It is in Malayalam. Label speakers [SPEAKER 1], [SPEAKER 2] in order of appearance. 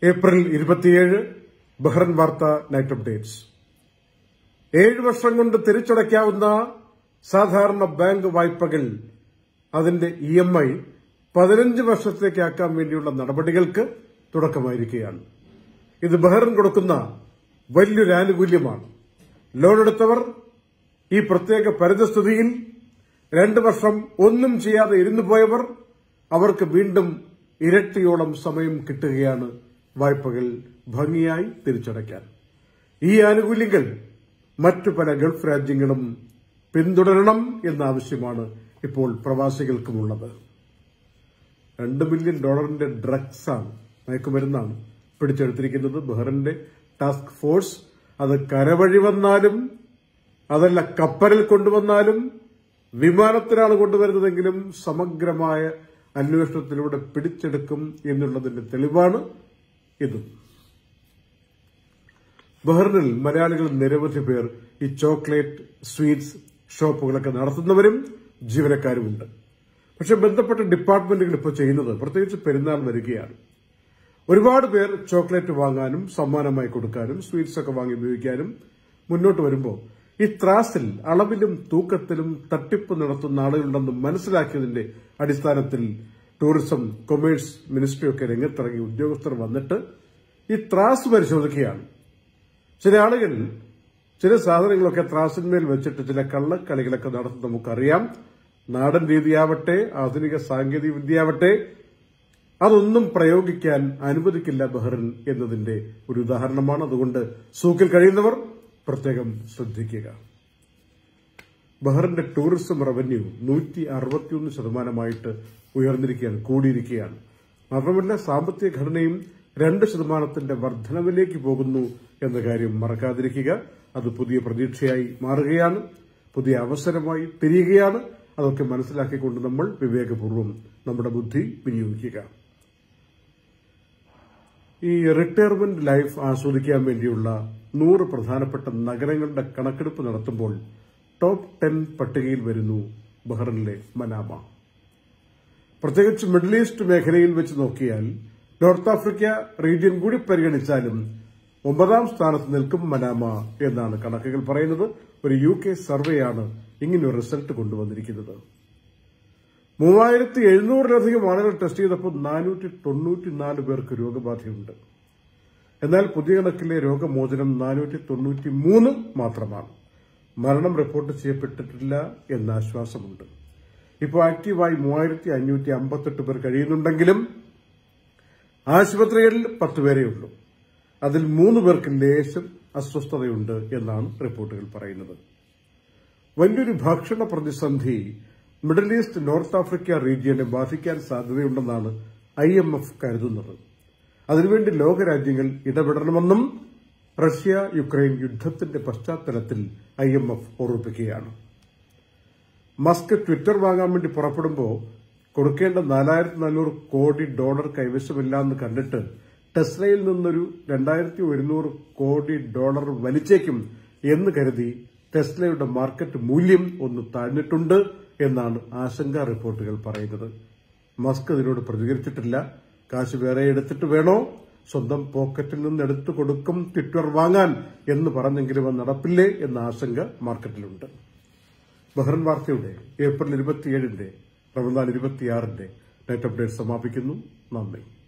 [SPEAKER 1] ഏപ്രിൽ ഇരുപത്തിയേഴ് ബഹ്റൻ വാർത്ത നൈറ്റ് അപ്ഡേറ്റ്സ് ഏഴ് വർഷം കൊണ്ട് തിരിച്ചടയ്ക്കാവുന്ന സാധാരണ ബാങ്ക് വായ്പകൾ അതിന്റെ ഇ എം ഐ പതിനഞ്ച് വർഷത്തേക്കാക്കാൻ വേണ്ടിയുള്ള നടപടികൾക്ക് തുടക്കമായിരിക്കുകയാണ് ഇത് ബഹ്റൻ കൊടുക്കുന്ന വലിയൊരു ആനുകൂല്യമാണ് ലോൺ എടുത്തവർ ഈ പ്രത്യേക പരിതസ്ഥിതിയിൽ രണ്ട് വർഷം ഒന്നും ചെയ്യാതെ ഇരുന്നു പോയവർ അവർക്ക് വീണ്ടും ഇരട്ടിയോളം സമയം കിട്ടുകയാണ് വായ്പകൾ ഭംഗിയായി തിരിച്ചടയ്ക്കാൻ ഈ ആനുകൂല്യങ്ങൾ മറ്റു പല ഗൾഫ് രാജ്യങ്ങളും പിന്തുടരണം എന്ന ആവശ്യമാണ് ഇപ്പോൾ പ്രവാസികൾക്കുമുള്ളത് രണ്ട് മില്യൺ ഡോളറിന്റെ ഡ്രഗ്സാണ് മയക്കുമരുന്നാണ് പിടിച്ചെടുത്തിരിക്കുന്നത് ബഹ്റിന്റെ ടാസ്ക് ഫോഴ്സ് അത് കരവഴി വന്നാലും അതല്ല കപ്പലിൽ കൊണ്ടുവന്നാലും വിമാനത്തിലാണ് കൊണ്ടുവരുന്നതെങ്കിലും സമഗ്രമായ അന്വേഷണത്തിലൂടെ പിടിച്ചെടുക്കും എന്നുള്ളതിന്റെ തെളിവാണ് ഇതും ബഹ്റിനിൽ മലയാളികൾ നിരവധി പേർ ഈ ചോക്ലേറ്റ് സ്വീറ്റ്സ് ഷോപ്പുകളൊക്കെ നടത്തുന്നവരും ജീവനക്കാരുമുണ്ട് പക്ഷെ ബന്ധപ്പെട്ട ഡിപ്പാർട്ട്മെന്റുകൾ ഇപ്പോൾ ചെയ്യുന്നത് പ്രത്യേകിച്ച് പെരുന്നാൾ വരികയാണ് ഒരുപാട് പേർ ചോക്ലേറ്റ് വാങ്ങാനും സമ്മാനമായി കൊടുക്കാനും സ്വീറ്റ്സ് ഒക്കെ വാങ്ങി ഉപയോഗിക്കാനും മുന്നോട്ട് വരുമ്പോൾ ഈ ത്രാസിൽ അളവിലും തൂക്കത്തിലും തട്ടിപ്പ് നടത്തുന്ന ആളുകളുണ്ടെന്ന് മനസ്സിലാക്കിയതിന്റെ അടിസ്ഥാനത്തിൽ ടൂറിസം കൊമേഴ്സ് മിനിസ്ട്രിയൊക്കെ രംഗത്തിറങ്ങി ഉദ്യോഗസ്ഥർ വന്നിട്ട് ഈ ത്രാസ് പരിശോധിക്കുകയാണ് ചില ആളുകൾ ചില സാധനങ്ങളൊക്കെ ത്രാസിന്മേൽ വെച്ചിട്ട് ചില കള്ളക്കളികളൊക്കെ നടത്തുന്നത് നമുക്കറിയാം നാടൻ രീതിയാവട്ടെ ആധുനിക സാങ്കേതിക വിദ്യയാവട്ടെ അതൊന്നും പ്രയോഗിക്കാൻ അനുവദിക്കില്ല ബഹ്റിൻ എന്നതിന്റെ ഒരു ഉദാഹരണമാണ് അതുകൊണ്ട് സൂക്കിൽ കഴിയുന്നവർ പ്രത്യേകം ശ്രദ്ധിക്കുക ബഹ്റിന്റെ ടൂറിസം റവന്യൂ നൂറ്റി അറുപത്തിയൊന്ന് ശതമാനമായിട്ട് ഉയർന്നിരിക്കുകയാണ് കൂടിയിരിക്കുകയാണ് മാത്രമല്ല സാമ്പത്തിക ഘടനയും രണ്ട് ശതമാനത്തിന്റെ വർധനവിലേക്ക് പോകുന്നു എന്ന കാര്യം മറക്കാതിരിക്കുക അത് പുതിയ പ്രതീക്ഷയായി മാറുകയാണ് പുതിയ അവസരമായി തിരിയുകയാണ് അതൊക്കെ മനസ്സിലാക്കിക്കൊണ്ട് നമ്മൾ വിവേകപൂർവ്വം നമ്മുടെ ബുദ്ധി വിനിയോഗിക്കുക ഈ റിട്ടയർമെന്റ് ലൈഫ് ആസ്വദിക്കാൻ വേണ്ടിയുള്ള നൂറ് പ്രധാനപ്പെട്ട നഗരങ്ങളുടെ കണക്കെടുപ്പ് നടത്തുമ്പോൾ ടോപ്പ് ടെൻ പട്ടികയിൽ വരുന്നു ബഹ്റിനിലെ മനാമ പ്രത്യേകിച്ച് മിഡിൽ ഈസ്റ്റ് മേഖലയിൽ വെച്ച് നോക്കിയാൽ നോർത്ത് ആഫ്രിക്ക റീജിയൻ കൂടി പരിഗണിച്ചാലും ഒമ്പതാം സ്ഥാനത്ത് നിൽക്കും മനാമ എന്നാണ് കണക്കുകൾ പറയുന്നത് ഒരു യു കെ സർവേയാണ് ഇങ്ങനൊരു റിസൾട്ട് കൊണ്ടുവന്നിരിക്കുന്നത് മൂവായിരത്തി എഴുന്നൂറിലധികം ആളുകൾ ടെസ്റ്റ് ചെയ്തപ്പോൾ നാനൂറ്റി തൊണ്ണൂറ്റിനാല് പേർക്ക് രോഗബാധയുണ്ട് എന്നാൽ പുതിയ കണക്കിലെ രോഗമോചനം നാനൂറ്റി തൊണ്ണൂറ്റി മൂന്ന് മാത്രമാണ് മരണം റിപ്പോർട്ട് ചെയ്യപ്പെട്ടിട്ടില്ല എന്ന ആശ്വാസമുണ്ട് ഇപ്പോൾ ആക്റ്റീവായി മൂവായിരത്തി അഞ്ഞൂറ്റി അമ്പത്തെട്ട് പേർ കഴിയുന്നുണ്ടെങ്കിലും ആശുപത്രികളിൽ പത്ത് പേരേ ഉള്ളൂ അതിൽ മൂന്ന് പേർക്ക് ലേശം അസ്വസ്ഥതയുണ്ട് എന്നാണ് റിപ്പോർട്ടുകൾ പറയുന്നത് വലിയൊരു ഭക്ഷണ പ്രതിസന്ധി മിഡിൽ ഈസ്റ്റ് നോർത്ത് ആഫ്രിക്ക റീജിയനെ ബാധിക്കാൻ സാധ്യതയുണ്ടെന്നാണ് ഐ എം എഫ് കരുതുന്നത് അതിനുവേണ്ടി ലോകരാജ്യങ്ങൾ ഇടപെടണമെന്നും റഷ്യ യുക്രൈൻ യുദ്ധത്തിന്റെ പശ്ചാത്തലത്തിൽ ഐ എം എഫ് ഓർമ്മിപ്പിക്കുകയാണ് മസ്ക് ട്വിറ്റർ വാങ്ങാൻ വേണ്ടി പുറപ്പെടുമ്പോൾ കൊടുക്കേണ്ട നാലായിരത്തി നാനൂറ് കോടി ഡോളർ കൈവശമില്ലാന്ന് കണ്ടിട്ട് ടെസ്ലയിൽ നിന്നൊരു രണ്ടായിരത്തി ഒരുന്നൂറ് കോടി ഡോളർ വലിച്ചേക്കും എന്ന് കരുതി ടെസ്ലയുടെ മാർക്കറ്റ് മൂല്യം ഒന്ന് താഴ്ന്നിട്ടുണ്ട് എന്നാണ് ആശങ്ക റിപ്പോർട്ടുകൾ പറയുന്നത് മസ്ക് ഇതിനോട് പ്രതികരിച്ചിട്ടില്ല കാശ് വേറെ എടുത്തിട്ട് വേണോ സ്വന്തം പോക്കറ്റിൽ നിന്ന് എടുത്തു കൊടുക്കും ട്വിറ്റർ വാങ്ങാൻ എന്ന് പറഞ്ഞെങ്കിലും അത് നടപ്പില്ലേ എന്ന ആശങ്ക മാർക്കറ്റിലുണ്ട് ബഹ്റൻ വാർത്തയുടെ ഏപ്രിൽ ഇരുപത്തിയേഴിന്റെ റമദാൻ ഇരുപത്തിയാറിന്റെ നെറ്റ് അപ്ഡേറ്റ് സമാപിക്കുന്നു നന്ദി